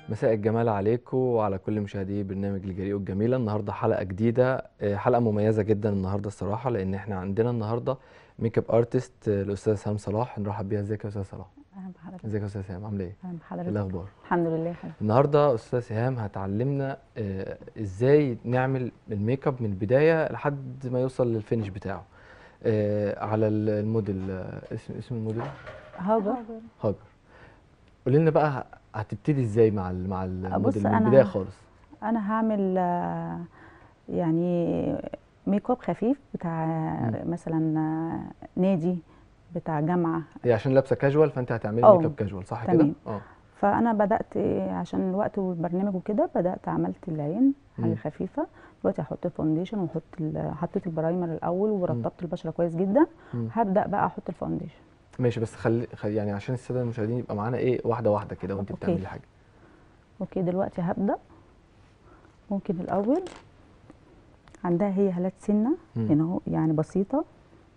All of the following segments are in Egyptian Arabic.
مساء الجمال عليكم وعلى كل مشاهدي برنامج الجريء والجميلة النهاردة حلقة جديدة آه، حلقة مميزة جدا النهاردة الصراحة لأن احنا عندنا النهاردة ميك اب ارتست آه، الأستاذ سهام صلاح نرحب بيها ازيك يا أستاذ صلاح اهلا بحضرتك ازيك يا أستاذ سهام عاملة ايه؟ اهلا إيه بحضرتك الأخبار؟ الحمد لله يا حبيبي النهاردة أستاذ سهام هتعلمنا آه، ازاي نعمل الميك اب من البداية لحد ما يوصل للفينش بتاعه آه، على ال- الموديل آه، اسم اسم الموديل هاجر هاجر قولي لنا بقى ه- هتبتدي ازاي مع ال- مع الموديل من أنا- البداية خالص انا هعمل آه، يعني ميك اب خفيف بتاع مم. مثلا آه، نادي بتاع جامعه هي عشان لابسه كاجوال فانت هتعملي اه. ميك اب كاجوال صح كده؟ تمام. اه فانا بدات آه، عشان الوقت والبرنامج وكده بدات عملت العين حاجه مم. خفيفه دلوقتي هحط الفاونديشن واحط ال- حطيت البرايمر الاول ورطبت البشره كويس جدا مم. هبدا بقى احط الفاونديشن ماشي بس خلي خلي- يعني عشان الساده المشاهدين يبقى معانا ايه واحده واحده كده وانت اوكي. بتعملي حاجه اوكي دلوقتي هبدا ممكن الاول عندها هي هالات سنه مم. هنا اهو يعني بسيطه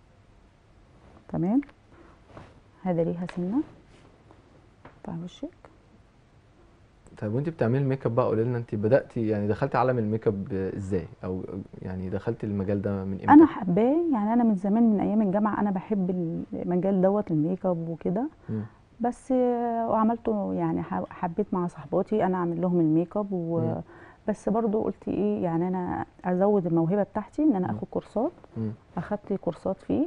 تمام هذا ليها سنه بتاع وشك طيب وانت بتعملي الميك اب بقى قولي لنا انت بداتي يعني دخلتي عالم الميك اب ازاي او يعني دخلتي المجال ده من امتى؟ انا حباه يعني انا من زمان من ايام الجامعه انا بحب المجال دوت الميك اب وكده مم. بس آه، وعملته يعني ح- حبيت مع صحباتي انا اعمل لهم الميك اب و مم. بس برضو قلت ايه يعني انا ازود الموهبه بتاعتي ان انا مم. اخد كورسات مم. اخدت كورسات فيه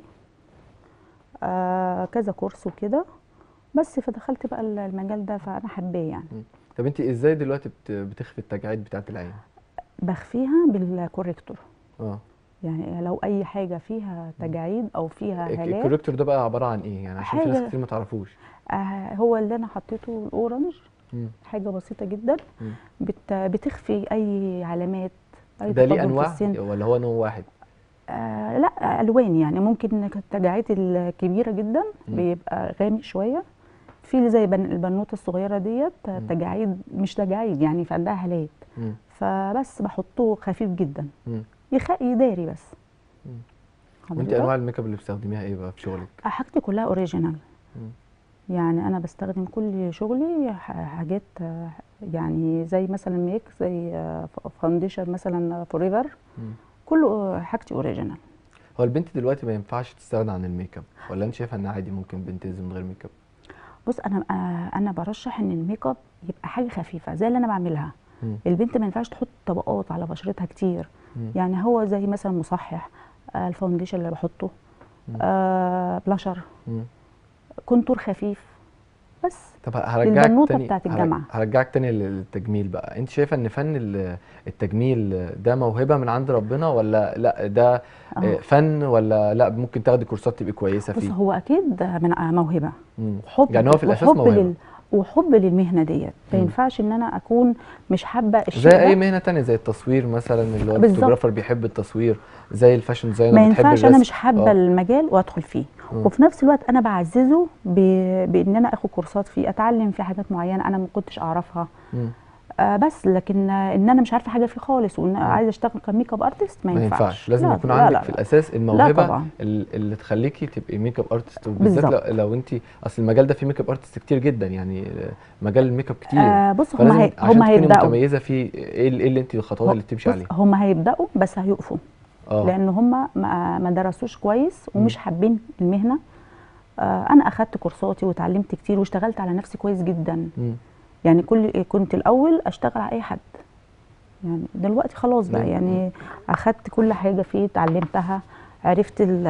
آه كذا كورس وكده بس فدخلت بقى المجال ده فانا حباه يعني طب انت ازاي دلوقتي بت- بتخفي التجاعيد بتاعت العين؟ بخفيها بالكوريكتور اه يعني لو اي حاجه فيها تجاعيد او فيها الك- هالات الكوريكتور ده بقى عباره عن ايه؟ يعني عشان في ناس حاجة- كتير ما تعرفوش آه هو اللي انا حطيته الاورنج مم. حاجه بسيطه جدا مم. بت بتخفي اي علامات اي ده ليه تقدم في انواع السن ولا هو نوع واحد؟ آه لا الوان يعني ممكن التجاعيد الكبيره جدا مم. بيبقى غامق شويه في اللي زي بن- البنوته الصغيره ديت مم. تجاعيد مش تجاعيد يعني في عندها هالات مم. فبس بحطه خفيف جدا مم. يخ- يداري بس مم. وانت حضرتك؟ انواع الميك اب اللي بتستخدميها ايه بقى في شغلك؟ حاجتي كلها اوريجينال مم. يعني انا بستخدم كل شغلي ح- حاجات آه، يعني زي مثلا ميك زي آه، ف- فاونديشن مثلا فوريفر مم. كله حاجتي اوريجينال هو البنت دلوقتي ما ينفعش تستغنى عن الميك اب ولا انت شايفه ان عادي ممكن بنت تنزل من غير ميك اب؟ بص انا آه، انا برشح ان الميك اب يبقى حاجه خفيفه زي اللي انا بعملها مم. البنت ما ينفعش تحط طبقات على بشرتها كتير مم. يعني هو زي مثلا مصحح آه، الفاونديشن اللي بحطه مم. آه بلاشر مم. كونتور خفيف بس طب هرجعك للبنوتة تاني بتاعت هر- الجامعة. هرجعك تاني للتجميل بقى انت شايفه ان فن ال- التجميل ده موهبه من عند ربنا ولا لا ده آه، آه. فن ولا لا ممكن تاخدي كورسات تبقي كويسه بص فيه هو اكيد من آه، موهبه مم. حب يعني هو في الاساس وحب موهبه لل وحب للمهنه ديت ما مم. ينفعش ان انا اكون مش حابه الشيء زي اي ده مهنه تانية زي التصوير مثلا اللي هو بالظبط. الفوتوغرافر بيحب التصوير زي الفاشن ديزاينر ما بتحب ينفعش انا الرسم مش حابه آه. المجال وادخل فيه مم. وفي نفس الوقت انا بعززه ب... بان انا اخد كورسات فيه اتعلم في حاجات معينه انا ما كنتش اعرفها مم. آه بس لكن آه، ان انا مش عارفه حاجه فيه خالص وان عايزه اشتغل كميك اب ارتست ما ما ينفعش ينفعش لازم لا، يكون لا، عندك لا، في لا. الاساس الموهبه طبعا. ال- اللي تخليكي تبقي ميك اب ارتست وبالذات بالظبط. لو, لو انت اصل المجال ده فيه ميك اب ارتست كتير جدا يعني آه، مجال الميك اب كتير آه بص هم فلازم هي... عشان هم تكوني هيبداوا متميزه فيه ايه ال- إيه اللي انت الخطوات اللي بتمشي بص عليها هم هيبداوا بس هيقفوا اه لان هم ما, ما درسوش كويس ومش حابين المهنه آه انا اخدت كورساتي وتعلمت كتير واشتغلت على نفسي كويس جدا مم. يعني كل كنت الاول اشتغل على اي حد يعني دلوقتي خلاص بقى مم. يعني اخدت كل حاجه فيه اتعلمتها عرفت ال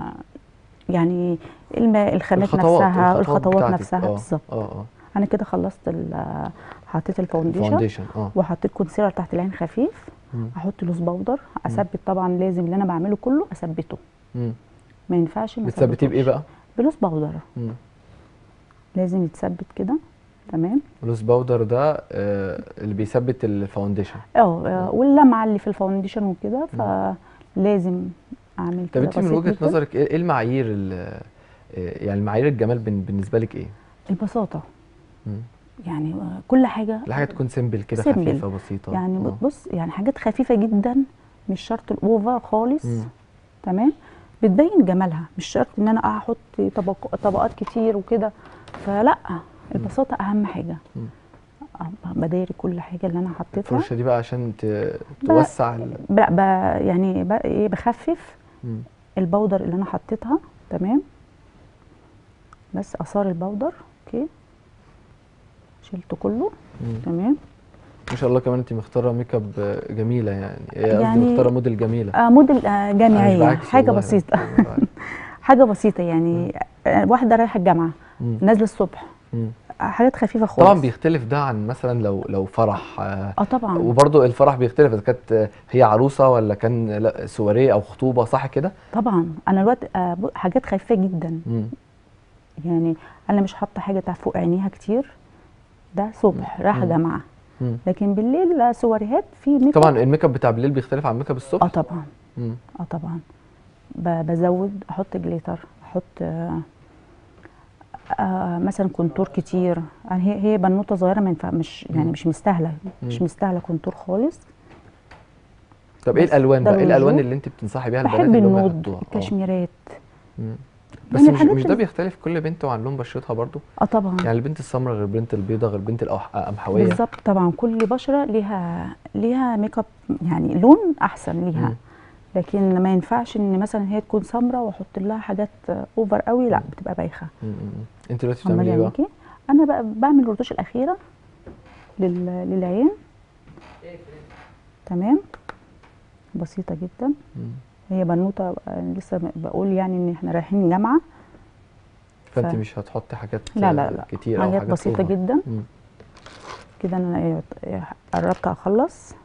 يعني الم- الخامات نفسها الخطوات بتاعتك. نفسها اه بالظبط اه اه انا كده خلصت ال- حطيت الفاونديشن فاونديشن اه وحطيت كونسيلر تحت العين خفيف مم. احط لوز باودر اثبت طبعا لازم اللي انا بعمله كله اثبته مم. ما ينفعش ما بتثبتيه بايه أثبتوش. بقى؟ بلوز باودر مم. لازم يتثبت كده تمام لوز باودر ده آه اللي بيثبت الفاونديشن اه آه، واللمعه اللي في الفاونديشن وكده فلازم اعمل طب كده انت من بسيط وجهه جداً. نظرك ايه إيه المعايير ال- آه، يعني معايير الجمال بن- بالنسبه لك ايه؟ البساطه مم. يعني آه، كل حاجه الحاجه تكون سيمبل كده simple. خفيفه بسيطه يعني آه. بتبص يعني حاجات خفيفه جدا مش شرط الاوفر خالص مم. تمام بتبين جمالها مش شرط ان انا احط طبق طبقات كتير وكده فلا البساطه اهم حاجه مم. آه، بداري كل حاجه اللي انا حطيتها الفرشه دي بقى عشان ت- ب- توسع ال... ب... ب... يعني ب... ايه بخفف مم. البودر اللي انا حطيتها تمام بس اثار البودر اوكي شلته كله مم. تمام ما شاء الله كمان انت مختاره ميك اب آه، جميله يعني إيه قصدي يعني- مختاره موديل جميله آه موديل آه أنا مش جامعيه بعاكس حاجه والله، بسيطه أنا مش بعاكس. حاجه بسيطه يعني آه واحده رايحه الجامعه مم. نازله الصبح مم. آه حاجات خفيفه خالص طبعا بيختلف ده عن مثلا لو لو فرح آه، اه طبعا وبرضه الفرح بيختلف اذا كانت آه، هي عروسه ولا كان لا سواريه او خطوبه صح كده؟ طبعا انا الوقت آه ب- حاجات خفيفه جدا مم. يعني انا مش حاطه حاجه تحت فوق عينيها كتير ده صبح رايحه مم. جامعه مم. لكن بالليل آه، سواريهات في ميك اب طبعا الميك اب بتاع بالليل بيختلف عن ميك اب اه الصبح طبعا مم. اه طبعا ب- بزود احط جليتر احط آه آه مثلا كونتور كتير يعني هي هي بنوته صغيره ما ينفع مش يعني مم. مش مستاهله مش مم. مستاهله كونتور خالص طب ايه بس الالوان ده بقى؟ ايه الالوان الوجوه. اللي انت بتنصحي بيها البنات بحب اللي هم النود يحطوها؟ آه. الكشميرات مم. بس يعني مش الحاجات مش ده ال- بيختلف كل بنت وعن لون بشرتها برضو اه طبعا يعني البنت السمراء غير البنت البيضاء غير البنت القمحويه بالظبط طبعا كل بشره ليها ليها ميك اب يعني لون احسن ليها مم. لكن ما ينفعش ان مثلا هي تكون سمراء واحط لها حاجات اوفر قوي لا بتبقى بايخه مم. مم. انت دلوقتي امال بتعملي ايه يعني بقى؟ كده انا بقى بعمل الرتوش الاخيره لل... للعين تمام بسيطه جدا مم. هي بنوته أنا لسه م- بقول يعني ان احنا رايحين جامعه فانت ف- مش هتحطي حاجات لا لا آه، لا كتير او حاجات حاجات بسيطه أوفر. جدا مم. كده انا إيه- إيه، قربت اخلص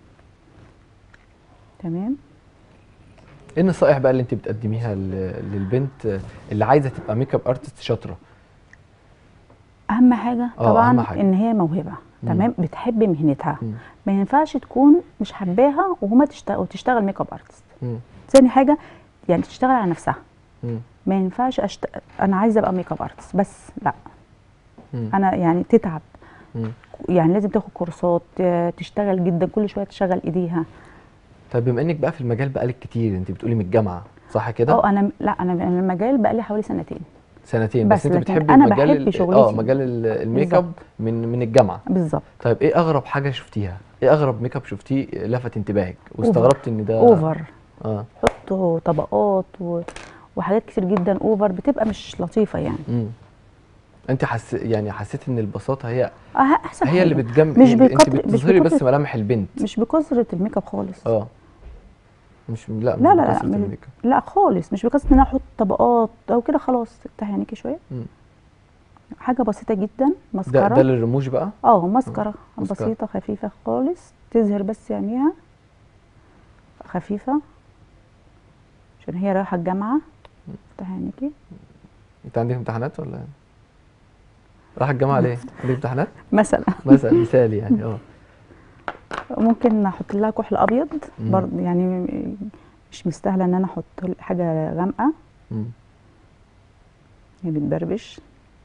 تمام ايه النصائح بقى اللي انت بتقدميها ل- للبنت اللي عايزه تبقى ميك اب ارتست شاطره اهم حاجه آه، طبعا أهم حاجة. ان هي موهبه مم. تمام بتحب مهنتها مم. ما ينفعش تكون مش حباها وهما تشتغل وتشتغل ميك اب ارتست مم. ثاني حاجه يعني تشتغل على نفسها مم. ما ينفعش أشت... انا عايزه ابقى ميك اب ارتست بس لا مم. انا يعني تتعب مم. يعني لازم تاخد كورسات ت- تشتغل جدا كل شويه تشغل ايديها طيب بما انك بقى في المجال بقالك كتير انت بتقولي من الجامعه صح كده؟ اه انا لا انا أنا المجال بقى لي حوالي سنتين سنتين بس, بس انت لكن بتحبي أنا مجال بحب ال- شغلتي. اه مجال ال- الميك اب بالظبط. من من الجامعه بالظبط طيب ايه اغرب حاجه شفتيها؟ ايه اغرب ميك اب شفتيه لفت انتباهك واستغربت ان ده اوفر اه حطوا طبقات و... وحاجات كتير جدا اوفر بتبقى مش لطيفه يعني امم انت حس يعني حسيت ان البساطه هي اه احسن هي اللي حاجة. بتجمع مش انت بكتر- مش بتظهري بس بكتر- ملامح البنت مش بكثره الميك اب خالص اه مش لا مش لا لا لا بكثرة من- الميك اب لا خالص مش بكثره ان انا احط طبقات او كده خلاص افتحي عينيكي شويه مم. حاجه بسيطه جدا ده مسكره ده للرموش بقى اه مسكره مسكرة. بسيطه خفيفه خالص تظهر بس عينيها خفيفه عشان هي رايحه الجامعه افتحي عينيكي انت عندك امتحانات ولا راح الجامعه ليه؟ عندك امتحانات؟ مثلا مثلا مثالي يعني اه ممكن احط لها كحل ابيض مم. برضه يعني مش مستاهله ان انا احط حاجه غامقه مم. هي بتبربش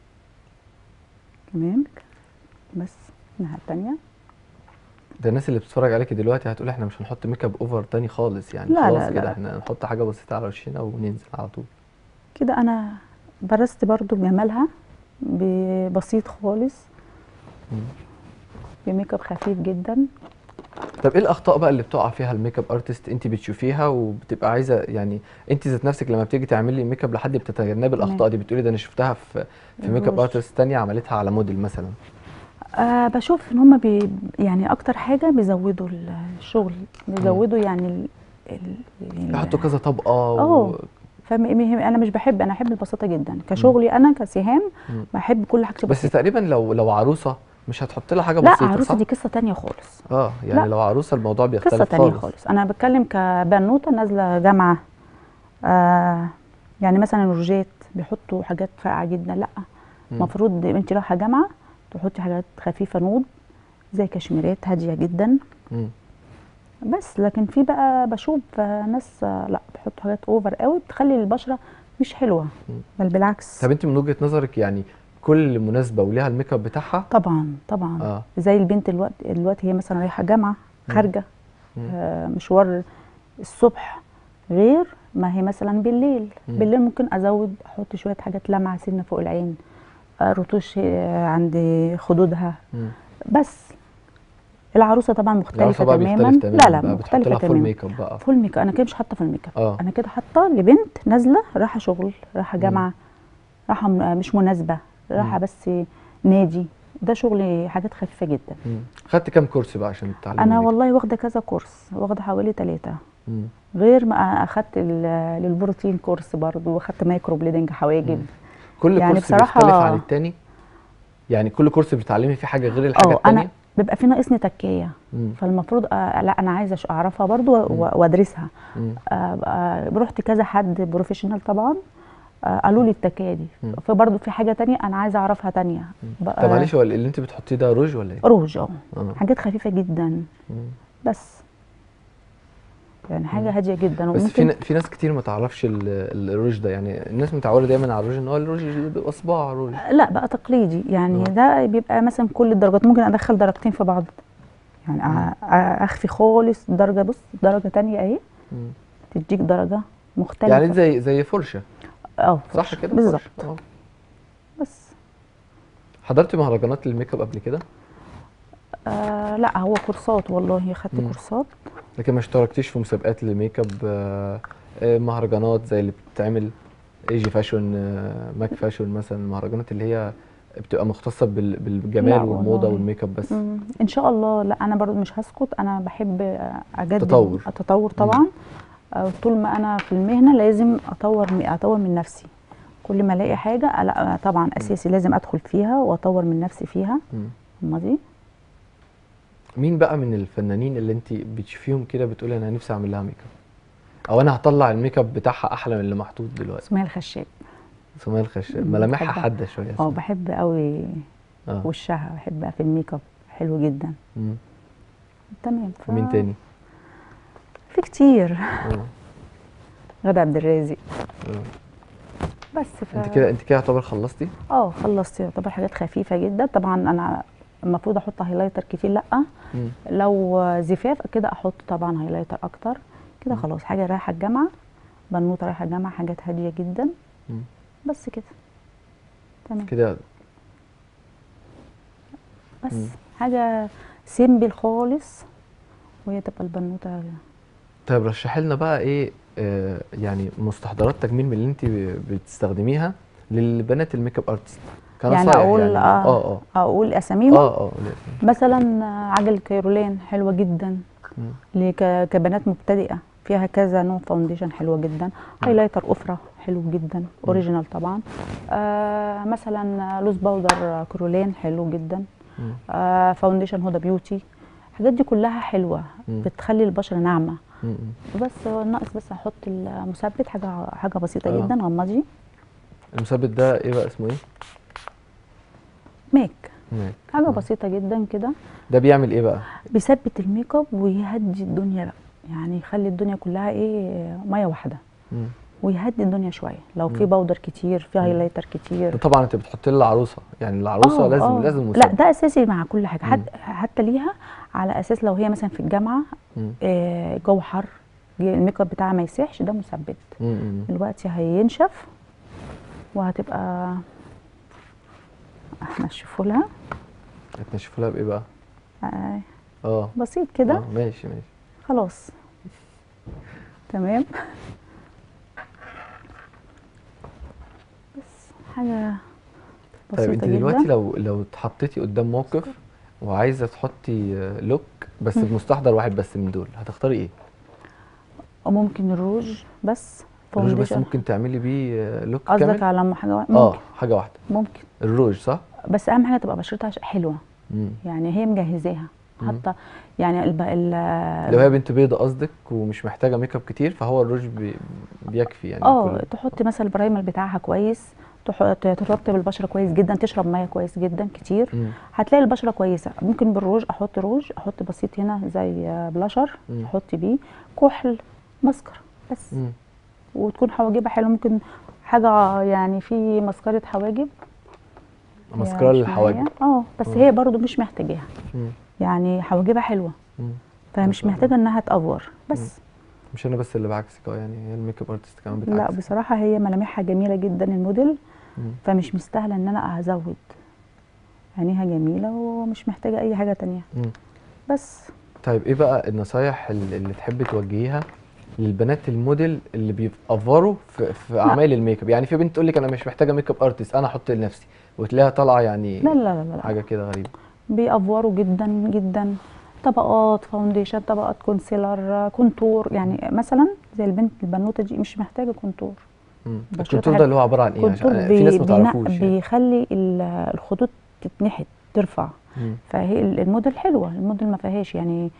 تمام بس الناحيه التانيه ده الناس اللي بتتفرج عليكي دلوقتي هتقول احنا مش هنحط ميك اب اوفر تاني خالص يعني لا، خلاص لا، كده لا. احنا هنحط حاجه بسيطه على وشنا وننزل على طول كده انا برست برضو جمالها ب- بسيط خالص مم. بميك اب خفيف جدا طب ايه الاخطاء بقى اللي بتقع فيها الميك اب ارتست انت بتشوفيها وبتبقى عايزه يعني انت ذات نفسك لما بتيجي تعملي ميك اب لحد بتتجنبي تمام. الاخطاء دي بتقولي ده انا شفتها في في ميك اب الروج. ارتست تانية عملتها على موديل مثلا آه بشوف ان هم بي يعني اكتر حاجه بيزودوا الشغل بيزودوا يعني ال ال ال- يحطوا كذا طبقه و... اه. فم- م- انا مش بحب انا احب البساطه جدا كشغلي انا كسهام مم. بحب كل حاجه بس بسيطه تقريبا لو لو عروسه مش هتحط لها حاجه لا بسيطه عروسه صح؟ دي قصه تانية خالص اه يعني لا. لو عروسه الموضوع بيختلف قصه تانية خالص. خالص انا بتكلم كبنوته نازله جامعه آه يعني مثلا الروجات بيحطوا حاجات فاقعه جدا لا مم. المفروض انت رايحه جامعه تحطي حاجات خفيفه نود زي كشميرات هاديه جدا مم. بس لكن في بقى بشوف آه، ناس آه، لا بيحطوا حاجات اوفر قوي بتخلي البشره مش حلوه مم. بل بالعكس طب انت من وجهه نظرك يعني كل مناسبه وليها الميك اب بتاعها طبعا طبعا اه زي البنت الوقت الوقت هي مثلا رايحه جامعه مم. خارجه مم. آه مشوار الصبح غير ما هي مثلا بالليل مم. بالليل ممكن ازود احط شويه حاجات لمعه سنه فوق العين آه رتوش آه عند خدودها مم. بس العروسه طبعا العروسه مختلفه بقى تماما بيختلف تماما لا لا بقى بتحط مختلفه لها فول تماما ميك اب بقى فول ميك اب انا كده مش حاطه فول ميك اب اه انا كده حاطه لبنت نازله رايحه شغل رايحه مم. جامعه رايحه م- مش مناسبه رايحه مم. بس نادي ده شغل حاجات خفيفه جدا مم. خدت كام كورس بقى عشان تتعلمي انا الميك اب؟ والله واخده كذا كورس واخده حوالي ثلاثه مم. غير ما اخدت ال- للبروتين كورس برضه واخدت مايكرو بليدنج حواجب كل يعني كورس بصراحة- بيختلف عن التاني يعني كل كورس بتتعلمي فيه حاجه غير الحاجه اه التانيه انا بيبقى في ناقصني تكايه مم. فالمفروض آه لا انا عايزه أش- اعرفها برضو و- مم. وادرسها مم. آه آه رحت كذا حد بروفيشنال طبعا آه قالوا لي التكايه دي مم. فبرضو في حاجه تانية انا عايزه اعرفها تانية بقى- طب معلش هو اللي انت بتحطيه ده روج ولا ايه؟ روج اه اه حاجات خفيفه جدا مم. بس يعني حاجه مم. هاديه جدا بس في وممكن ن- في ناس كتير ما تعرفش ال- الروج ده يعني الناس متعوده دايما على الروج ان هو الروج اللي بيبقى صباع روج لا بقى تقليدي يعني آه. ده بيبقى مثلا كل الدرجات ممكن ادخل درجتين في بعض يعني مم. أ- أ- اخفي خالص درجه بص درجه تانية اهي مم. تديك درجه مختلفه يعني زي زي فرشه اه صح كده بالظبط فرشة. آه. بس حضرتي مهرجانات للميك اب قبل كده آه لا هو كورسات والله خدت مم. كورسات لكن ما اشتركتيش في مسابقات للميك اب آه، آه، مهرجانات زي اللي بتتعمل ايجي فاشون آه، ماك فاشون مثلا المهرجانات اللي هي بتبقى مختصه بال- بالجمال لا والموضه والله. والميك اب بس مم. ان شاء الله لا انا برضو مش هسكت انا بحب آه، اجدد تطور. التطور طبعا آه، طول ما انا في المهنه لازم اطور م- اطور من نفسي كل ما الاقي حاجه آه، لا آه، طبعا اساسي لازم ادخل فيها واطور من نفسي فيها مم. هما دي مين بقى من الفنانين اللي انت بتشوفيهم كده بتقولي انا نفسي اعمل لها ميك اب او انا هطلع الميك اب بتاعها احلى من اللي محطوط دلوقتي اسمها الخشاب سمية الخشاب مم، ملامحها بحبها. حاده شويه اه سمية. بحب قوي اه وشها بحب في الميك اب حلو جدا مم. تمام ف- ومين تاني في كتير اه غادة عبد الرازق آه. بس ف... انت كده انت كده يعتبر خلصتي اه خلصت يعتبر حاجات خفيفه جدا طبعا انا المفروض احط هايلايتر كتير لا مم. لو زفاف كده احط طبعا هايلايتر اكتر كده مم. خلاص حاجه رايحه الجامعه بنوته رايحه الجامعه حاجات هاديه جدا مم. بس كده تمام كده بس مم. حاجه سيمبل خالص وهي تبقى البنوته طيب رشحي لنا بقى ايه آه يعني مستحضرات تجميل من اللي انت بتستخدميها للبنات الميك اب ارتست يعني كنصايح اقول يعني اه اه اه اقول اساميهم اه اه قولي. مثلا عجل كيرولين حلوه جدا مم. لك- كبنات مبتدئه فيها كذا نوع فاونديشن حلوه جدا هايلايتر افرة حلو جدا اوريجينال طبعا آه مثلا لوز باودر كرولين حلو جدا مم. آه فاونديشن هدى بيوتي الحاجات دي كلها حلوه مم. بتخلي البشره ناعمه مم. بس هو ناقص بس احط المثبت حاجه حاجه بسيطه آه. جدا غمضي المثبت ده ايه بقى اسمه ايه؟ ميك ميك. حاجه آه. بسيطه جدا كده ده بيعمل ايه بقى؟ بيثبت الميك اب ويهدي الدنيا بقى يعني يخلي الدنيا كلها ايه ميه واحده مم. ويهدي الدنيا شويه لو في مم. باودر كتير في مم. هايلايتر كتير ده طبعا انت بتحط لي العروسه يعني العروسه آه، لازم آه. لازم لا مثبت ده اساسي مع كل حاجه مم. حتى حتى ليها على اساس لو هي مثلا في الجامعه مم. آه، جو حر الميك اب بتاعها ما يسيحش ده مثبت مم. مم. دلوقتي هينشف وهتبقى هنشفه لها هتنشفوا لها بايه بقى؟ آه، اه بسيط كده آه، ماشي ماشي خلاص تمام بس حاجه طيب بسيطه انت دلوقتي جدا لو لو اتحطيتي قدام موقف وعايزه تحطي آه، لوك بس مم. بمستحضر واحد بس من دول هتختاري ايه؟ وممكن الروج بس الروج بس فاونديشن ممكن تعملي بيه آه، لوك قصدك كامل؟ على م- حاجه واحدة؟ اه ممكن حاجه واحده ممكن الروج صح؟ بس اهم حاجه تبقى بشرتها ش- حلوه مم. يعني هي مجهزاها مم. حتى يعني الب... ال... لو هي بنت بيضة قصدك ومش محتاجة ميك اب كتير فهو الروج بي بيكفي يعني اه كل- تحط مثلا البرايمر بتاعها كويس تحط ترطب البشره كويس جدا تشرب ميه كويس جدا كتير مم. هتلاقي البشره كويسه ممكن بالروج احط روج احط بسيط هنا زي بلاشر مم. احط بيه كحل مسكر بس مم. وتكون حواجبها حلوه ممكن حاجه يعني في مسكره حواجب هي ماسكارا مش للحواجب معايا. اه بس مم. هي برضو مش محتاجاها مم. يعني حواجبها حلوه مم. فمش ما شاء محتاجه انها تأفور بس مش انا بس اللي بعكسك اه يعني هي الميك اب ارتست كمان لا بتعكس بصراحه هي ملامحها جميله جدا الموديل مم. فمش مستاهله ان انا ازود عينيها جميله ومش محتاجه اي حاجه تانية مم. بس طيب ايه بقى النصايح اللي اللي تحبي توجهيها للبنات الموديل اللي بيتأفوروا في, في اعمال الميك اب يعني في بنت تقول لك انا مش محتاجه ميك اب ارتست انا احط لنفسي وتلاقيها طالعه يعني لا لا لا لا, لا. حاجه كده غريبه بيأفوروا جدا جدا طبقات فاونديشن طبقات كونسيلر كونتور يعني مثلا زي البنت البنوته دي مش محتاجه كونتور مم. بشرتها الكونتور ده اللي هو عباره عن ايه كونتور عشان في ناس ما بي- تعرفوش بينق- يعني. بيخلي ال- الخطوط تتنحت ترفع مم. فهي ال- الموديل حلوه الموديل ما فيهاش يعني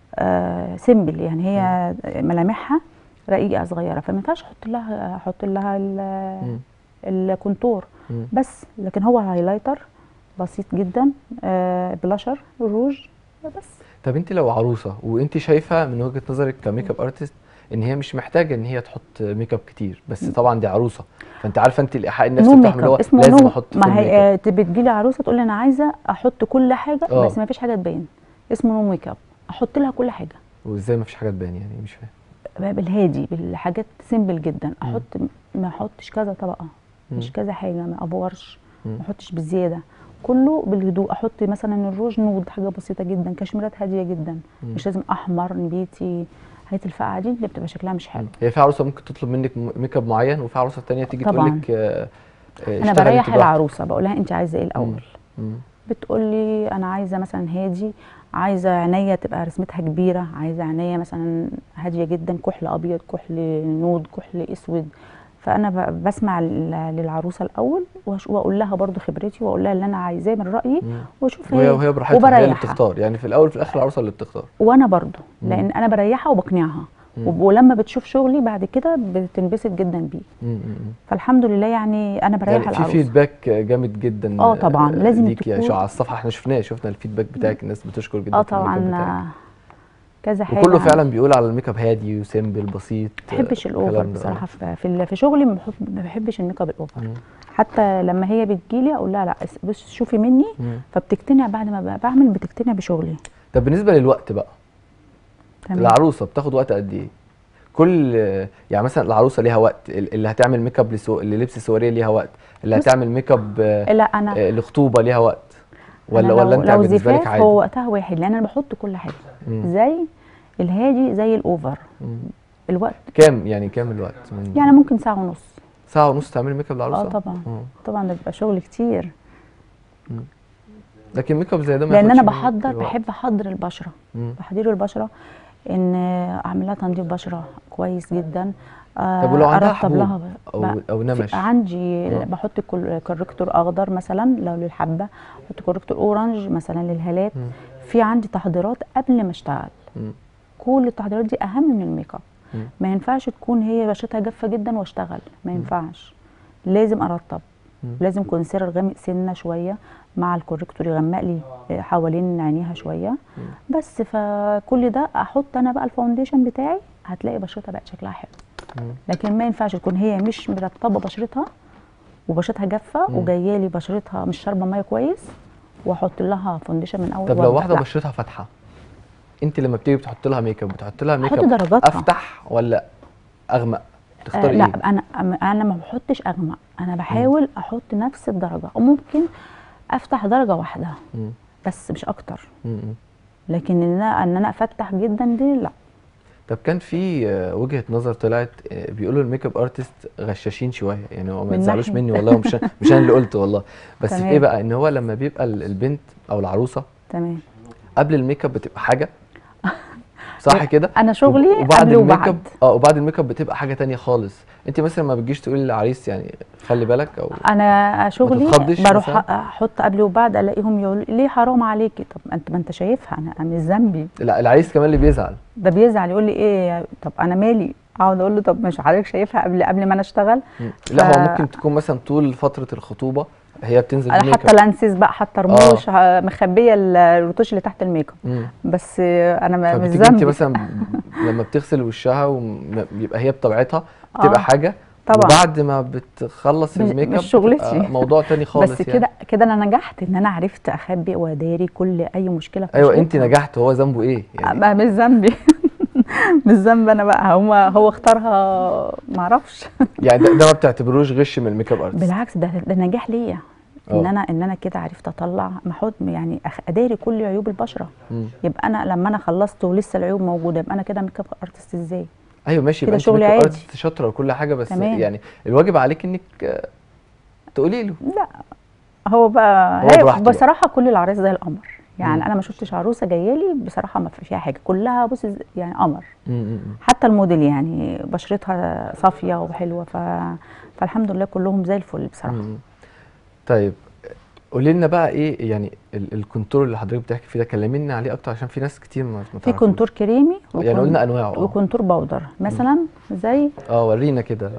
آه سيمبل يعني هي ملامحها رقيقه صغيره فما ينفعش احط لها احط لها ال- مم. الكونتور مم. بس لكن هو هايلايتر بسيط جدا آه بلاشر روج بس طب انت لو عروسه وانت شايفه من وجهه نظرك كميك اب ارتست ان هي مش محتاجه ان هي تحط ميك اب كتير بس طبعا دي عروسه فانت عارفه انت الايحاء النفسي نو بتاعهم ميك اللي هو اب اسمه لازم نو احط في ما الميك هي اب آه، بتجي لي عروسه تقول لي انا عايزه احط كل حاجه آه. بس ما فيش حاجه تبين اسمه نو ميك اب احط لها كل حاجه وازاي ما فيش حاجه تبان يعني مش فاهم بالهادي بالحاجات سيمبل جدا احط ما احطش كذا طبقه مش مم. كذا حاجه ما افورش مم. ما احطش بالزياده كله بالهدوء احط مثلا الروج نود حاجه بسيطه جدا كشميرات هاديه جدا مم. مش لازم احمر نبيتي هيئه الفقعه دي اللي بتبقى شكلها مش حلو هي في عروسه ممكن تطلب منك م- ميك اب معين وفي عروسه تانية تيجي تقول طبعاً. لك آه، آه، انا اشتغلي بريح انت براحتك. العروسه بقول لها انت عايزه ايه الاول مم. بتقول لي انا عايزه مثلا هادي عايزه عينيا تبقى رسمتها كبيره عايزه عينيا مثلا هاديه جدا كحل ابيض كحل نود كحل اسود فانا ب- بسمع لل- للعروسه الاول وأش- واقول لها برضو خبرتي واقول لها اللي انا عايزاه من رايي مم. واشوف وهي هي وهي براحتها هي اللي وبريحها. بتختار يعني في الاول وفي الاخر العروسه اللي بتختار وانا برضو مم. لان انا بريحها وبقنعها مم. وب- ولما بتشوف شغلي بعد كده بتنبسط جدا بيه مم. مم. فالحمد لله يعني انا بريح يعني في العروسه فيدباك جامد جدا آه طبعاً، لازم ليك يعني تكون- شو على الصفحه احنا شفناه شفنا الفيدباك بتاعك الناس بتشكر جدا اه في الميك اب طبعا بتاعك. آه، كذا حاجه وكله فعلا بيقول على الميك اب هادي وسيمبل بسيط ما بحبش آه، الاوفر الكلام ده. بصراحه في في, ال- في شغلي ما بحب- ما بحبش الميك اب الاوفر مم. حتى لما هي بتجيلي اقول لها لا اس- بص شوفي مني مم. فبتقتنع بعد ما ب- بعمل بتقتنع بشغلي طب بالنسبه للوقت بقى تمام العروسه بتاخد وقت قد ايه كل يعني مثلا العروسه ليها وقت ال- اللي هتعمل ميك اب لسو... للبس سواريه ليها وقت اللي بص- هتعمل ميك اب آه، لا انا آه، لخطوبه ليها وقت ولا أنا ولا لو انت لو بالنسبه لك زفاف عادي هو وقتها واحد لان انا بحط كل حاجه مم. زي الهادي زي الاوفر مم. الوقت كام يعني كام الوقت من يعني ممكن ساعه ونص ساعه ونص تعملي ميك اب للعروسه اه طبعا مم. طبعا ده بيبقى شغل كتير لكن ميك اب زي ده ما لان انا ياخدش منك بحضر وقت. بحب احضر البشره مم. تحضير البشره ان اعمل لها تنظيف بشره كويس جدا آه، طب ولو عندها ارطب حبوب لها او ب- او في- نمش عندي آه. بحط كل- كوركتور اخضر مثلا لو للحبه بحط كوركتور اورنج مثلا للهالات مم. في عندي تحضيرات قبل ما اشتغل مم. كل التحضيرات دي اهم من الميك اب مم. ما ينفعش تكون هي بشرتها جافه جدا واشتغل ما ينفعش لازم ارطب مم. لازم كونسيلر غامق سنه شويه مع الكوركتور يغمق لي حوالين عينيها شويه بس فكل ده احط انا بقى الفاونديشن بتاعي هتلاقي بشرتها بقت شكلها حلو مم. لكن ما ينفعش تكون هي مش مرطبه بشرتها وبشرتها جافه مم. وجايه لي بشرتها مش شاربه ميه كويس واحط لها فاونديشن من اول طب لو وأبدأ. واحده لا، بشرتها فاتحه انت لما بتيجي بتحط لها ميك اب بتحط لها ميك احط اب درجاتها افتح ولا اغمق آه تختاري لا ايه انا انا ما بحطش اغمق انا بحاول احط نفس الدرجه وممكن افتح درجه واحده مم. بس مش اكتر مم. لكن ان انا ان انا افتح جدا دي لا طب كان في آه، وجهة نظر طلعت آه، بيقولوا الميك اب ارتست غشاشين شويه يعني هو ما من تزعلوش ناحية. مني والله مش مش انا اللي قلت والله بس في تمام. ايه بقى ان هو لما بيبقى ال- البنت او العروسه تمام قبل الميك اب بتبقى حاجه صح كده انا شغلي وب- وبعد قبل الميك وبعد اب اه وبعد الميك اب بتبقى حاجه تانية خالص انت مثلا ما بتجيش تقولي للعريس يعني خلي بالك او انا شغلي تتخضش بروح مثلاً؟ احط قبل وبعد الاقيهم يقولوا ليه حرام عليكي طب ما انت ما انت شايفها انا أنا مش ذنبي لا العريس كمان اللي بيزعل ده بيزعل يقول لي ايه طب انا مالي اقعد اقول له طب مش حضرتك شايفها قبل قبل ما انا اشتغل مم. لا هو ف- ممكن تكون مثلا طول فتره الخطوبه هي بتنزل انا بميك حتى اب لانسز بقى حتى رموش ه- مخبيه ال- الرتوش اللي تحت الميك اب مم. بس انا ما- مش فبتيجي انت ذنبي مثلا ب- لما بتغسل وشها وبيبقى هي بطبيعتها بتبقى آه، حاجه طبعا. وبعد ما بتخلص مش- الميك اب مش شغلتي. بتبقى موضوع تاني خالص بس يعني. كده كده انا نجحت ان انا عرفت اخبي واداري كل اي مشكله في ايوه انت بشرتها. نجحت هو ذنبه ايه يعني بقى مش ذنبي مش ذنب انا بقى هو هو اختارها ما اعرفش يعني ده, ده ما بتعتبروش غش من الميك اب ارتست بالعكس ده ده نجاح ليا ان اه. انا ان انا كده عرفت اطلع ما احط يعني أخ- اداري كل عيوب البشره مم. يبقى انا لما انا خلصت ولسه العيوب موجوده يبقى انا كده ميك اب ارتست ازاي ايوه ماشي كده يبقى انت شغل ميك اب عادي. ارتست شاطره وكل حاجه بس تمام. يعني الواجب عليك انك آه، تقولي له لا هو بقى هو هي براحته بقى. بصراحه كل العرايس زي القمر يعني مم. انا ما شفتش عروسه جايه لي بصراحه ما في فيها حاجه كلها بص يعني قمر مم، مم، مم. حتى الموديل يعني بشرتها صافيه وحلوه ف... فالحمد لله كلهم زي الفل بصراحه مم. طيب قولي لنا بقى ايه يعني ال- الكونتور اللي حضرتك بتحكي فيه ده كلمينا عليه اكتر عشان في ناس كتير ما ما في تعرفوش. كونتور كريمي يعني وكون- قلنا انواعه اه وكونتور باودر مثلا زي اه ورينا كده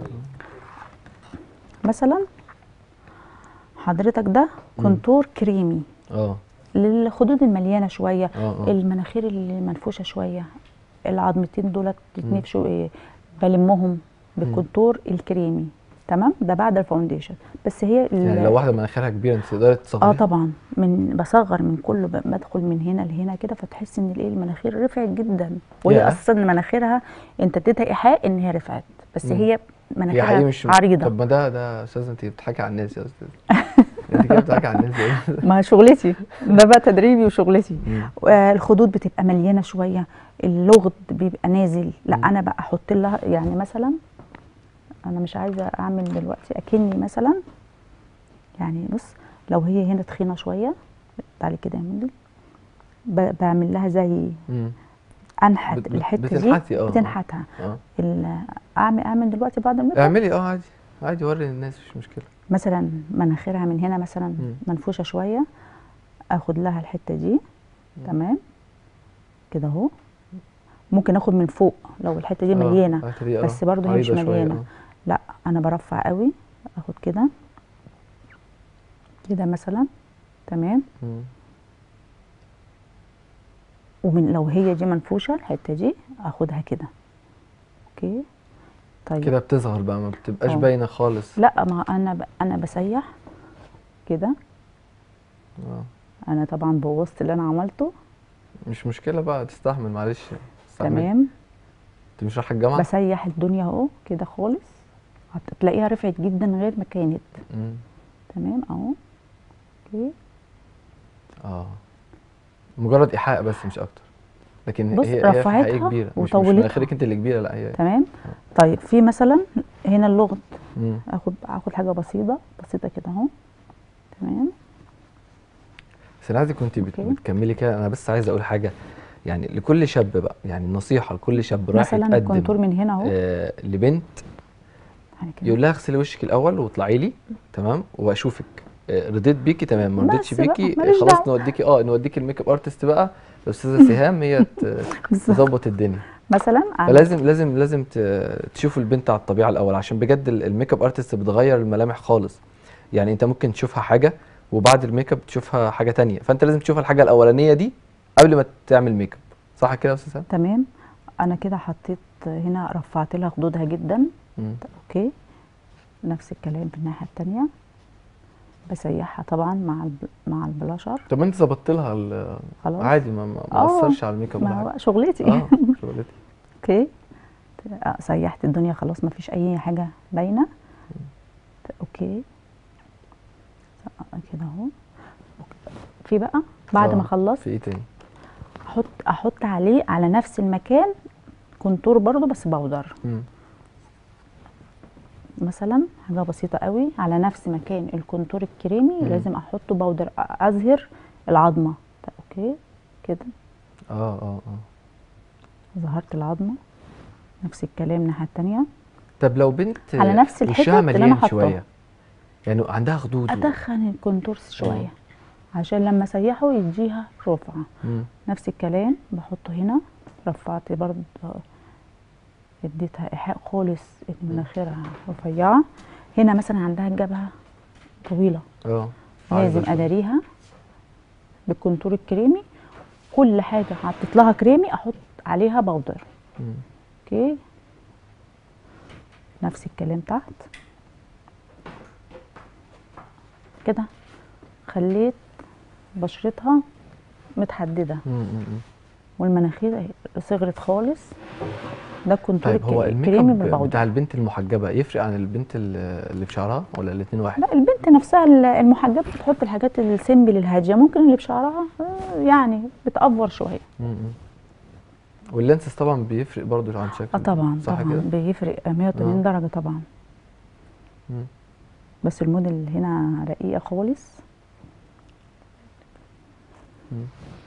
مثلا حضرتك ده كونتور كريمي اه للخدود المليانه شويه اه اه المناخير اللي منفوشه شويه العظمتين دولت يتنفشوا ايه بلمهم بالكونتور الكريمي تمام ده بعد الفاونديشن بس هي ال- يعني لو واحده مناخيرها كبيره انت تقدري اه تصغريها طبعا من بصغر من كله ب- بدخل من هنا لهنا كده فتحس ان الايه المناخير رفعت جدا وهي ياه. اساسا مناخيرها انت اديتها ايحاء ان هي رفعت بس مم. هي هي مناخيرها حقيقي مش عريضه طب ما ده ده يا استاذ انت بتضحكي على الناس يا استاذ انت كده بتضحكي على الناس ايه ما شغلتي ده بقى تدريبي وشغلتي مم. آه، الخدود بتبقى مليانه شويه اللغد بيبقى نازل لا مم. انا بقى احط لها يعني مثلا انا مش عايزه اعمل دلوقتي اكني مثلا يعني بص لو هي هنا تخينه شويه تعالي كده يا مندي ب- بعمل لها زي مم. انحت بت- بت- الحته بتنحتي، اه، دي اه. بتنحتها اه ال- اعمل اعمل دلوقتي بعد الميك اب اعملي اه عادي عادي وري الناس مش مشكله مثلا مناخيرها من هنا مثلا مم. منفوشه شويه اخد لها الحته دي تمام كده اهو ممكن اخد من فوق لو الحته دي آه، مليانه الحتة دي، اه، بس برضو هي مش عريضة شوية، مليانة. اه. لا انا برفع قوي اخد كده كده مثلا تمام مم. ومن لو هي دي منفوشه الحته دي اخدها كده اوكي طيب كده بتظهر بقى ما بتبقاش اه. باينه خالص لا ما انا ب... انا بسيح كده اه انا طبعا بوظت اللي انا عملته مش مشكله بقى تستحمل معلش تستحمل تمام انت مش رايحه الجامعه بسيح الدنيا اهو كده خالص هتلاقيها رفعت جدا غير ما كانت مم. تمام اهو اوكي اه مجرد ايحاء بس مش اكتر لكن بص، هي هي في رفعتها حقيقه كبيره مش مش وطولتها. مناخيرك انت اللي كبيره لا هي تمام طيب في مثلا هنا اللغط مم. اخد اخد حاجه بسيطه بسيطه كده اهو تمام بس انا عايزك كنت بت- اوكي. بتكملي كده انا بس عايز اقول حاجه يعني لكل شاب بقى يعني نصيحه لكل شاب رايح مثلا الكونتور يتقدم من هنا اهو آه لبنت يعني كده. يقول لها اغسلي وشك الاول واطلعي لي تمام واشوفك آه، رضيت بيكي تمام ما رضيتش بس بقى، بيكي ماليش خلاص دعوة. نوديكي اه نوديكي الميك اب ارتست بقى الاستاذه سهام هي ت- بالظبط. تظبط الدنيا مثلا أعمل- فلازم لازم لازم ت- تشوفوا البنت على الطبيعه الاول عشان بجد ال- الميك اب ارتست بتغير الملامح خالص يعني انت ممكن تشوفها حاجه وبعد الميك اب تشوفها حاجه تانية فانت لازم تشوف الحاجه الاولانيه دي قبل ما تعمل ميك اب صح كده يا استاذ سهام تمام انا كده حطيت هنا رفعت لها خدودها جدا مم. اوكي نفس الكلام في الناحيه التانية بسيحها طبعا مع الب... مع البلاشر طب ما انت ظبطت لها ال- خلاص عادي ما ما ما آه، اثرش على الميك اب ولا ما حاجه هو شغلتي اه شغلتي اوكي آه، سيحت الدنيا خلاص ما فيش اي حاجه باينه اوكي آه، كده اهو في بقى بعد آه، ما خلصت في ايه تاني احط احط عليه على نفس المكان كونتور برضو بس باودر مم. مثلا حاجه بسيطه قوي على نفس مكان الكونتور الكريمي مم. لازم احط باودر أ- اظهر العظمه طيب، اوكي كده اه اه اه ظهرت العظمه نفس الكلام الناحيه التانية طب لو بنت على نفس الحتت وشها اللي أنا مليان حاطاها. شويه يعني عندها خدود و- ادخن الكونتور شويه عشان لما اسيحه يديها رفعه مم. نفس الكلام بحطه هنا رفعت برضه اديتها ايحاء خالص ان مناخيرها رفيعه هنا مثلا عندها الجبهه طويله اه عايزة لازم شوية. اداريها بالكونتور الكريمي كل حاجه حطيت لها كريمي احط عليها بودر مم. اوكي نفس الكلام تحت كده خليت بشرتها متحدده مم. مم. والمناخير اهي صغرت خالص ده الكونتور طيب هو الك- الميك الكريمي اب بالبودر بتاع البنت المحجبه يفرق عن البنت ال- اللي بشعرها ولا الاتنين واحد لا البنت نفسها ال- المحجبه بتحط الحاجات السيمبل الهاديه ممكن اللي بشعرها آه، يعني بتأفور شويه م- م. واللينسز طبعا بيفرق برضو عن شكل اه طبعا صح طبعا كده بيفرق 180 آه. درجه طبعا م. بس الموديل هنا رقيقه خالص م.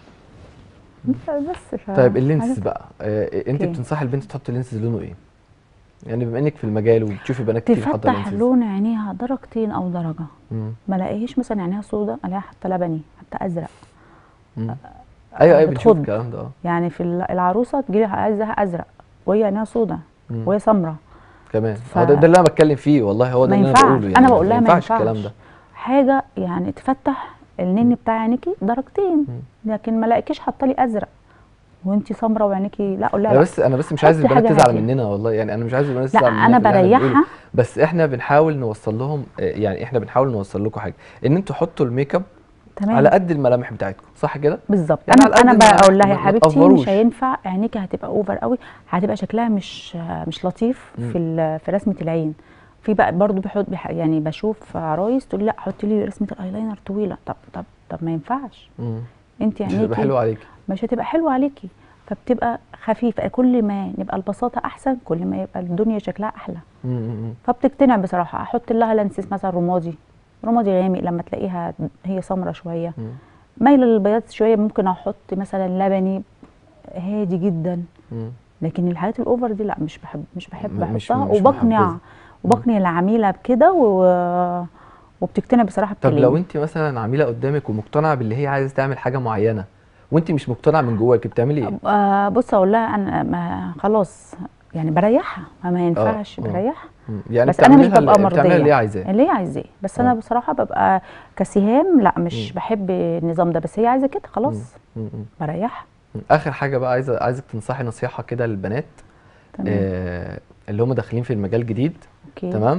بس ف طيب اللينسز حاجات بقى آه انت اوكي. بتنصحي البنت تحط اللينسز لونه ايه يعني بما انك في المجال وبتشوفي بنات كتير حاطه تفتح لينسز لون عينيها درجتين او درجه م. ما لاقيهاش مثلا عينيها سودا الاقيها حتى لبني حتى ازرق م. ايوه ايوه بنشوف بتخض. الكلام ده اه يعني في ال- العروسه تجيلي عايزاها ازرق وهي عينيها سودا م. وهي سمراء كمان ف- هو ده, ده اللي انا بتكلم فيه والله هو ده ما اللي انا ينفعش بقوله يعني انا بقول لها ما ينفعش الكلام ينفعش ده حاجه يعني تفتح النني بتاع عينيكي درجتين لكن ما لاقيكيش حاطه لي ازرق وانتي سمراء وعينيكي لا اقول لها انا لا بس انا بس مش عايز حطي البنات حاجة تزعل هادية. مننا والله يعني انا مش عايز البنات لا تزعل مننا انا في اللي إحنا بنقوله. بريحها بس احنا بنحاول نوصل لهم آه، يعني احنا بنحاول نوصل لكم حاجه ان انتوا حطوا الميك اب تمام على قد الملامح بتاعتكم صح كده بالظبط يعني على انا قد انا ما- بقول لها ما- يا ما حبيبتي تأفروش. مش هينفع عينيكي هتبقى اوفر قوي هتبقى شكلها مش مش لطيف مم. في ال- في رسمه العين في بقى برضو بحط بح يعني بشوف عرايس تقول لي لا حطي لي رسمه الايلاينر طويله طب طب طب ما ينفعش مم. انت مش هتبقى عينيكي حلوه عليكي مش هتبقى حلوه عليكي فبتبقى خفيفه كل ما نبقى البساطه احسن كل ما يبقى الدنيا شكلها احلى مم، مم، فبتقتنع بصراحه احط لها لانسز مثلا رمادي رمادي غامق لما تلاقيها هي سمرة شويه مم، مايله للبياض شويه ممكن احط مثلا لبني هادي جدا مم. لكن الحاجات الاوفر دي لا مش بحب مش بحب م- مش- احطها مش وبقنع محبذة. وبقنع العميله بكده و... وبتقتنع بصراحه طب بكلامي لو انت مثلا عميله قدامك ومقتنعه باللي هي عايزه تعمل حاجه معينه وانت مش مقتنعه من جواك بتعملي ايه آه بص اقول لها انا ما خلاص يعني بريحها ما, ما ينفعش آه. بريحها مم. يعني بس انا مش بتعملي لها ببقى اللي- بتعملي اللي هي مرضيه عايزاه اللي هي عايزاه بس انا آه. بصراحه ببقى كسهام لا مش مم. بحب النظام ده بس هي عايزه كده خلاص مم، مم. بريحها مم. اخر حاجه بقى عايزه عايزك تنصحي نصيحه كده للبنات تمام آه اللي هم داخلين في المجال جديد اوكي تمام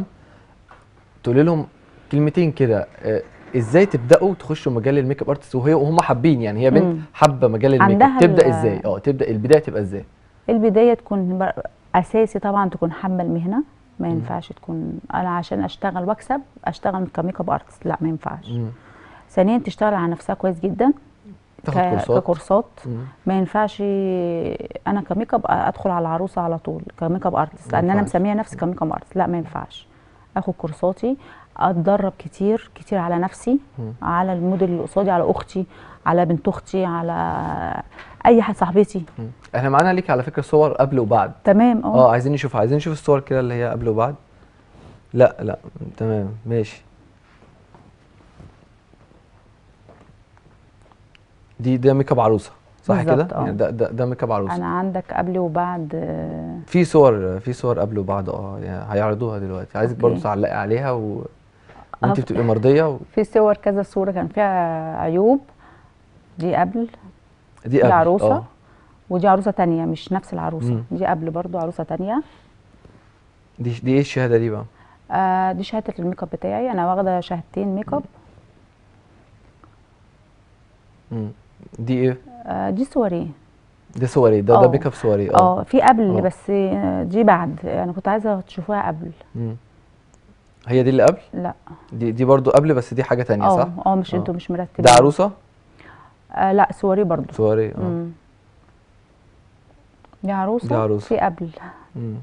تقولي لهم كلمتين كده آه ازاي تبداوا تخشوا مجال الميك اب ارتست وهي وهم حابين يعني هي مم. بنت حابه مجال الميك اب عندها تبدا ال- ازاي اه تبدا البدايه تبقى ازاي البدايه تكون بر- اساسي طبعا تكون حابه المهنه ما مم. ينفعش تكون انا عشان اشتغل واكسب اشتغل كميك اب ارتست لا ما ينفعش مم. ثانيا تشتغل على نفسها كويس جدا تاخد ك- كورسات ككورسات مم. ما ينفعش انا كميك اب ادخل على العروسه على طول كميك اب ارتست ما لان انا ينفعش. مسميه نفسي كميك اب ارتست لا ما ينفعش اخد كورساتي اتدرب كتير كتير على نفسي مم. على الموديل اللي قصادي على اختي على بنت اختي على اي حد صاحبتي مم. احنا معانا ليك على فكره صور قبل وبعد تمام اه عايزين نشوف عايزين نشوف الصور كده اللي هي قبل وبعد لا لا تمام ماشي دي ده ميك اب عروسه صح كده بالظبط، اه. يعني ده ده, ده ميك اب عروسه انا عندك قبل وبعد آه، في صور في صور قبل وبعد اه يعني هيعرضوها دلوقتي عايزك برضه اوكي. تعلقي عليها و... وانت اه. بتبقي مرضيه و... في صور كذا صوره كان فيها عيوب دي قبل دي دي قبل عروسه اه ودي عروسه تانية مش نفس العروسه مم. دي قبل برضو عروسه تانية دي دي ايه الشهاده دي بقى آه دي شهاده الميك اب بتاعي انا واخده شهادتين ميك اب مم. دي ايه آه دي صوري ده صوري ده ده اه. ميك اب صوري اه اه في قبل اه. بس آه، دي بعد انا كنت عايزه تشوفوها قبل مم. هي دي اللي قبل لا دي دي برضو قبل بس دي حاجه تانية صح اه اه مش اه. انتوا مش مرتبين ده عروسه آه لا صوري برضو صوري اه مم. دي عروسه دي عروسة. في قبل مم.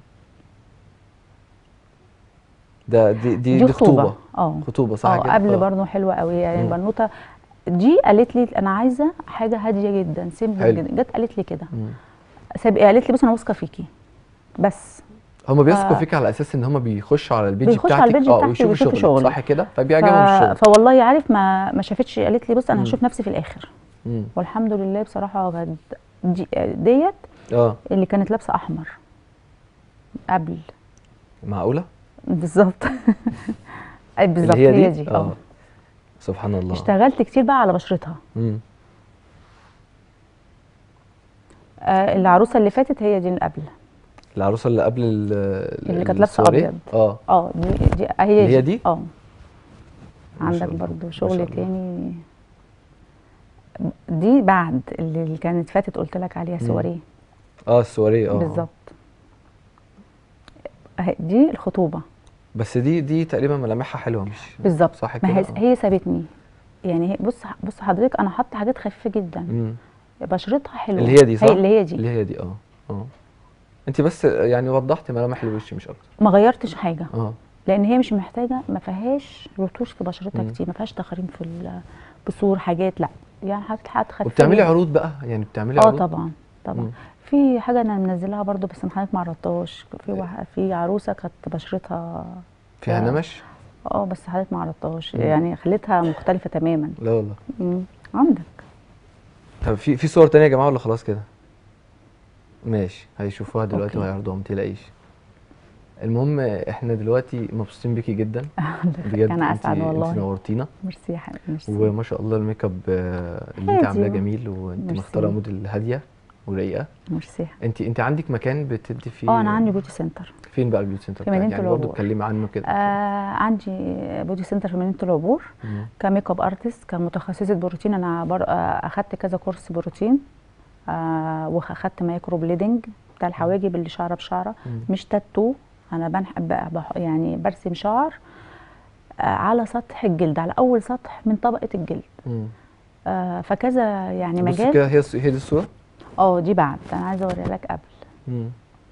ده دي دي, دي دي خطوبه خطوبه اه خطوبه صح اه كده قبل اه. برضو حلوه قوي يعني مم. البنوته دي قالت لي انا عايزه حاجه هاديه جدا سيمبل حلو. جدا جت قالت لي كده مم. ساب- قالت لي بص انا واثقه فيكي بس هما بيثقوا ف- فيك على اساس ان هما بيخشوا على البيج بيخشوا بتاعتك على البيج اه بتاعتي ويشوفوا ويشوفوا شغلك شغلي. صح كده ف... فبيعجبهم الشغل فوالله عارف ما ما شافتش قالت لي بص انا مم. هشوف نفسي في الاخر مم. والحمد لله بصراحه كانت دي ديت اه اللي كانت لابسه احمر قبل معقوله بالظبط أي بالظبط اللي هي دي اه سبحان الله اشتغلت كتير بقى على بشرتها مم. آه العروسه اللي فاتت هي دي اللي قبل العروسه اللي قبل ال- اللي كانت لابسه السواريه؟ أبيض. اه اه دي دي هي اللي دي هي دي؟ اه ما عندك شاء الله، برضو ما شاء شغل الله. تاني دي بعد اللي اللي كانت فاتت قلت لك عليها مم. سواريه اه السواريه اه بالظبط أهي دي الخطوبه بس دي دي تقريبا ملامحها حلوه مش بالظبط صح ما كده هي آه. هي سابتني يعني هي بص بص حضرتك انا حاطه حاجات خفيفه جدا مم. بشرتها حلوه اللي هي دي صح هي اللي هي دي اللي هي دي اه اه انت بس يعني وضحت ملامح الوش مش اكتر ما غيرتش حاجه اه لان هي مش محتاجه ما فيهاش رطوش في بشرتها مم. كتير ما فيهاش تخاريم في ال- بثور حاجات لا يعني حاجات حاجات خفيفه وبتعملي جداً. عروض بقى يعني بتعملي اه عروض طبعا طبعا مم. في حاجه انا منزلها برضو بس حضرتك ما عرضتهاش في واحد في عروسه كانت بشرتها فيها آه. نمش اه بس حضرتك ما عرضتهاش مم. يعني خليتها مختلفه تماما لا والله مم. عندك طب في في صور تانية يا جماعه ولا خلاص كده ماشي هيشوفوها دلوقتي أوكي. وهيعرضوها ما تقلقيش المهم احنا دلوقتي مبسوطين بيكي جدا بجد انا اسعد انت والله نورتينا ميرسي يا حبيبي ميرسي وما شاء الله الميك اب آه، اللي انت هادي عاملاه و- جميل وانت ميرسي. مختاره موديل هاديه ورقيقه ميرسي انت انت عندك مكان بتدي فيه اه انا عندي بيوتي سنتر فين بقى البيوتي سنتر في بتاعك؟ مدينة يعني برضه العبور. اتكلمي عنه كده آه عندي بيوتي سنتر في مدينه العبور مم. كميك اب ارتست كمتخصصه بروتين انا بر... آه اخدت كذا كورس بروتين آه واخدت مايكرو بليدنج بتاع الحواجب اللي شعره بشعره مم. مش تاتو انا بنح... ب- بح... يعني برسم شعر آه على سطح الجلد على اول سطح من طبقه الجلد مم. آه فكذا يعني بصي مجال كده هي هي دي الصوره اه دي بعد انا عايزه اوريها لك قبل مم.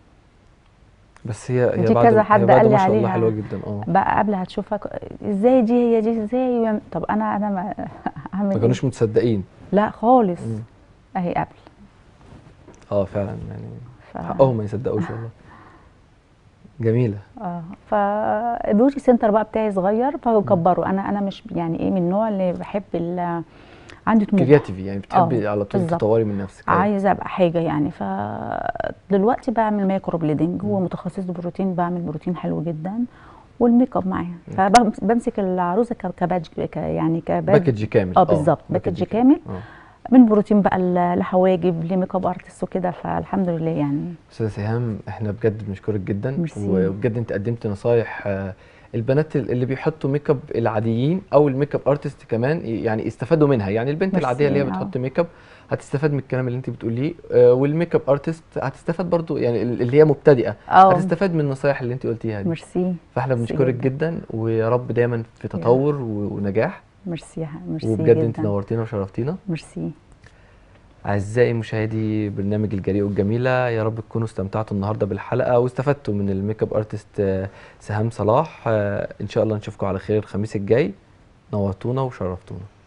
بس هي هي دي بعد كذا هي حد بعد قال لي ما شاء الله عليها. حلوه جدا اه بقى قبل هتشوفها ك- ازاي دي هي دي ازاي طب انا انا ما اعمل ما إيه؟ كانوش متصدقين لا خالص مم. اهي قبل اه فعلا يعني ف... حقهم ما يصدقوش والله جميله اه فالبيوتي سنتر بقى بتاعي صغير فكبره انا انا مش يعني ايه من النوع اللي بحب ال- عندي طموح كرياتيفي يعني بتحبي آه، على طول بالظبط. تطوري من نفسك أيوة. عايزه ابقى حاجه يعني فدلوقتي بعمل مايكرو بليدنج هو متخصص بروتين بعمل بروتين حلو جدا والميك اب معايا فبمسك العروسه ك- كباج ك- يعني كباج باكج كامل اه بالظبط باكج كامل اه من بروتين بقى ل- لحواجب لميك اب ارتست وكده فالحمد لله يعني استاذه سهام احنا بجد بنشكرك جدا ميرسي. وبجد انت قدمت نصايح آه، البنات اللي بيحطوا ميك اب العاديين او الميك اب ارتست كمان يعني يستفادوا منها يعني البنت ميرسي، العاديه اللي هي آه. بتحط ميك اب هتستفاد من الكلام اللي انت بتقوليه آه، والميك اب ارتست هتستفاد برضو يعني اللي هي مبتدئه اه هتستفاد من النصايح اللي انت قلتيها دي ميرسي فاحنا ميرسي بنشكرك جدا. جدا ويا رب دايما في تطور و- ونجاح ميرسي يا ح- ميرسي وبجد جدا انت نورتينا وشرفتينا ميرسي أعزائي مشاهدي برنامج الجريء والجميلة يا رب تكونوا استمتعتوا النهاردة بالحلقة واستفدتوا من الميك اب ارتست آه، سهام صلاح آه، إن شاء الله نشوفكم على خير الخميس الجاي نورتونا وشرفتونا